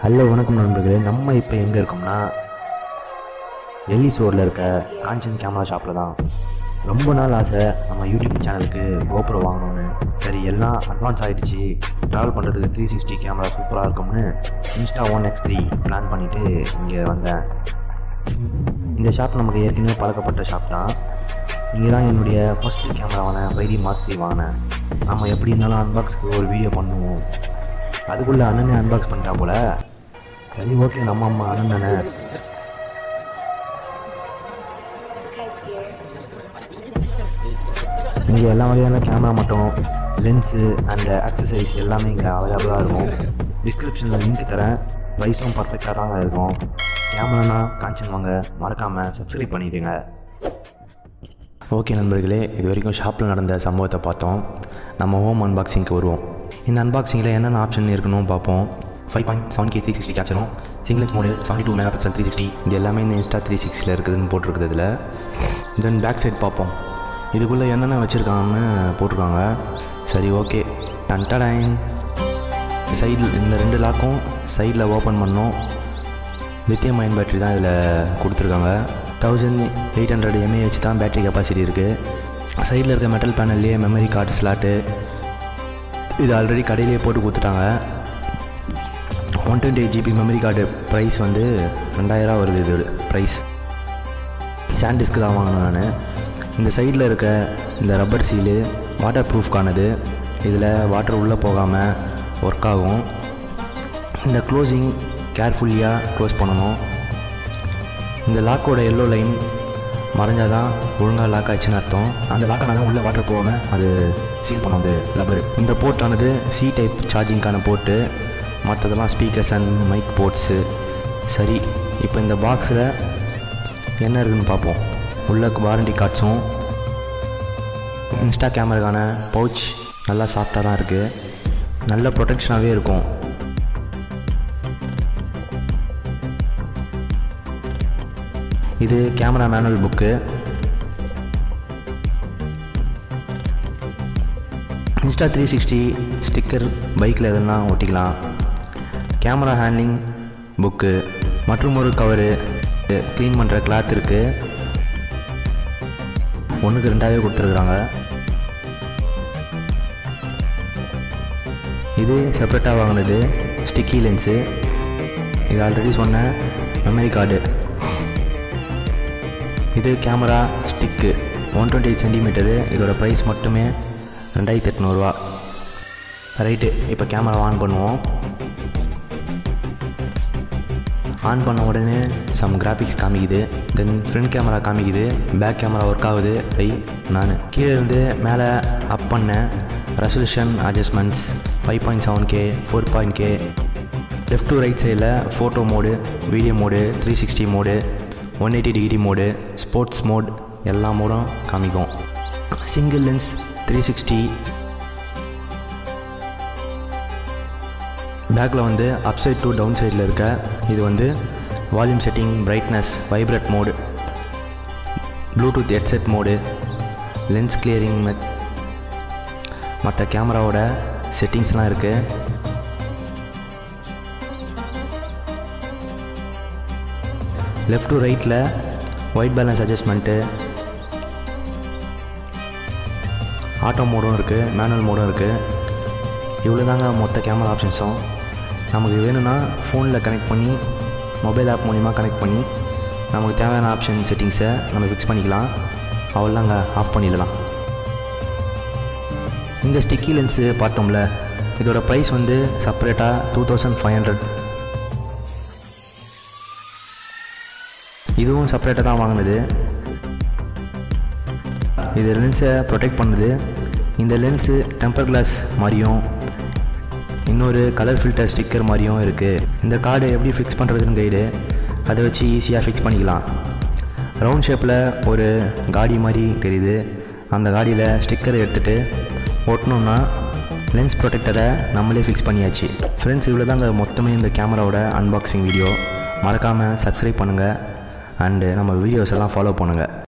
hello வணக்கம் நண்பர்களே நம்ம இப்போ எங்கே இருக்கோம்னா எல்லிஸ் ரோடில் இருக்க காஞ்சன் கேமரா ஷாப்பில் தான் ரொம்ப நாள் ஆசை நம்ம யூடியூப் சேனலுக்கு கோப்ரோ வாங்கணும்னு சரி எல்லாம் அட்வான்ஸ் ஆகிடுச்சு ட்ராவல் பண்ணுறதுக்கு த்ரீ சிக்ஸ்டி கேமரா சூப்பராக இருக்கும்னு Insta one X three plan பண்ணிவிட்டு இங்கே வந்தேன் இந்த ஷாப் நமக்கு ஏற்கனவே பழக்கப்பட்ட ஷாப் தான் இங்கே தான் என்னுடைய ஃபர்ஸ்ட் கேமராவான வைடி மார்க் த்ரீ வாங்கினேன் நம்ம எப்படி இருந்தாலும் அன்பாக்ஸ்க்கு ஒரு வீடியோ பண்ணுவோம் அதுக்குள்ளே அண்ணனே அன்பாக்ஸ் பண்ணிட்டா போல சரி ஓகே நம்ம அம்மா அண்ணன் தானே இங்கே எல்லா வகையான கேமரா மட்டும் லென்ஸு அண்ட் அக்சசரிஸ் எல்லாமே இங்கே அவைலபிளாக இருக்கும் டிஸ்கிரிப்ஷனில் லிங்க் தரேன் ப்ரைஸும் பர்ஃபெக்டாக தாங்க இருக்கும் கேமரானா காஞ்சன் வாங்க மறக்காமல் சப்ஸ்கிரைப் பண்ணிவிடுங்க ஓகே நண்பர்களே இது வரைக்கும் ஷாப்பில் நடந்த சம்பவத்தை பார்த்தோம் நம்ம ஹோம் அன்பாக்சிங்க்கு வருவோம் இந்த அன்பாக்சிங்கில் என்னென்ன ஆப்ஷன் இருக்கணும் பார்ப்போம் five point seven K three sixty கேப்சரும் singles mode seventy two megapixel three sixty இது எல்லாமே இந்த இன்ஸ்டா த்ரீ சிக்ஸ்டியில் இருக்குதுன்னு போட்டிருக்குது இதில் தென் பேக் சைட் பார்ப்போம் இதுக்குள்ளே என்னென்ன வச்சுருக்காங்கன்னு போட்டிருக்காங்க சரி ஓகே டன்டடைன் சைடில் இந்த ரெண்டு லாக்கும் சைடில் ஓப்பன் பண்ணோம் லித்தியம் அயன் பேட்டரி தான் இதில் கொடுத்துருக்காங்க தௌசண்ட் எயிட் ஹண்ட்ரட் எம்ஏஹெச் தான் பேட்டரி கெப்பாசிட்டி இருக்குது சைடில் இருக்க மெட்டல் பேனல்லையே மெமரி கார்டு ஸ்லாட்டு இது ஆல்ரெடி கடையிலேயே போட்டு கொடுத்துட்டாங்க one twenty eight GB memory card price வந்து ரெண்டாயிரம் வருது இது ப்ரைஸ் சாண்டிஸ்க்கு தான் வாங்கினேன் நான் இந்த சைடில் இருக்க இந்த ரப்பர் சீலு வாட்டர் ப்ரூஃப்கானது இதில் வாட்டர் உள்ளே போகாமல் ஒர்க் ஆகும் இந்த க்ளோசிங் கேர்ஃபுல்லியாக க்ளோஸ் பண்ணணும் இந்த லாக்கோட எல்லோ லைன் மறைஞ்சால் தான் ஒழுங்காக லாக் ஆச்சுன்னு அர்த்தம் அந்த லாக்கான தான் உள்ளே வாட்டர் போகாமல் அது சீல் பண்ணும் அது ரப்பர் இந்த போர்ட்டானது சி டைப் சார்ஜிங்க்கான போர்ட்டு மற்றதெல்லாம் ஸ்பீக்கர்ஸ் அண்ட் மைக் போர்ட்ஸு சரி இப்போ இந்த பாக்ஸில் என்ன இருக்குதுன்னு பார்ப்போம் உள்ள வாரண்டி கார்ட்ஸும் இன்ஸ்டா கேமராக்கான பவுச் நல்லா சாஃப்டாக தான் இருக்குது நல்ல ப்ரொடெக்ஷனாகவே இருக்கும் இது camera manual book Insta three sixty sticker பைக்கில் எதெல்லாம் ஒட்டிக்கலாம் கேமரா ஹேண்ட்லிங் புக்கு மற்றும் ஒரு கவரு க்ளீன் பண்ணுற கிளாத் இருக்குது ஒன்றுக்கு ரெண்டாவே கொடுத்துருக்குறாங்க இது செப்பரேட்டாக வாங்கினது ஸ்டிக்கி லென்ஸு இது ஆல்ரெடி சொன்ன மெமரி கார்டு இது camera stick one twenty eight centimetre இதோட ப்ரைஸ் மட்டுமே ரெண்டாயிரத்தி எட்நூறுவா ரைட்டு இப்போ கேமரா ஆன் பண்ணுவோம் ஆன் பண்ண உடனே சம் கிராஃபிக்ஸ் காமிக்குது தென் ஃப்ரண்ட் கேமரா காமிக்குது பேக் கேமரா ஒர்க் ஆகுது ஐ நான் கீழே இருந்து மேலே அப் பண்ணேன் resolution adjustments five point seven K four point K left to right சைடில் photo mode video mode three sixty mode one eighty degree mode sports mode எல்லா மோடும் காமிக்கும் சிங்கிள் லென்ஸ் த்ரீ சிக்ஸ்டி பேக்கில் வந்து அப் சைட் டு டவுன் சைடில் இருக்க இது வந்து volume setting brightness vibrate mode Bluetooth headset mode lens clearing method மற்ற கேமராவோட செட்டிங்ஸ்லாம் இருக்குது லெஃப்ட் டு ரைட்டில் ஒயிட் பேலன்ஸ் அட்ஜஸ்ட்மெண்ட்டு ஆட்டோ மோடும் இருக்குது மேனுவல் மோடும் இருக்குது இவ்வளோ தாங்க மொத்த கேமரா ஆப்ஷன்ஸும் நமக்கு வேணும்னா ஃபோனில் கனெக்ட் பண்ணி மொபைல் ஆப் மூலிமா கனெக்ட் பண்ணி நமக்கு தேவையான ஆப்ஷன் செட்டிங்ஸை நம்ம ஃபிக்ஸ் பண்ணிக்கலாம் அவ்வளோதாங்க ஆஃப் பண்ணிடலாம் இந்த ஸ்டிக்கி லென்ஸு பார்த்தோம்ல இதோட ப்ரைஸ் வந்து செப்பரேட்டாக டூ தௌசண்ட் ஃபைவ் ஹண்ட்ரட் இதுவும் செப்பரேட்டாக தான் வாங்கினது இது லென்ஸை ப்ரொடெக்ட் பண்ணுது இந்த லென்ஸு டெம்பர் கிளாஸ் மாதிரியும் இன்னொரு கலர் ஃபில்டர் ஸ்டிக்கர் மாதிரியும் இருக்குது இந்த கார்டு எப்படி ஃபிக்ஸ் பண்ணுறதுன்னு கைடு அதை வச்சு ஈஸியாக ஃபிக்ஸ் பண்ணிக்கலாம் ரவுண்ட் ஷேப்பில் ஒரு காடி மாதிரி தெரியுது அந்த காடியில் ஸ்டிக்கரை எடுத்துகிட்டு ஒட்டணும்னா லென்ஸ் ப்ரொடெக்டரை நம்மளே ஃபிக்ஸ் பண்ணியாச்சு ஃப்ரெண்ட்ஸ் இவ்வளோ தாங்க மொத்தமே இந்த கேமராவோட அன்பாக்சிங் வீடியோ மறக்காமல் சப்ஸ்கிரைப் பண்ணுங்கள் அண்டு நம்ம வீடியோஸ் எல்லாம் ஃபாலோ பண்ணுங்கள்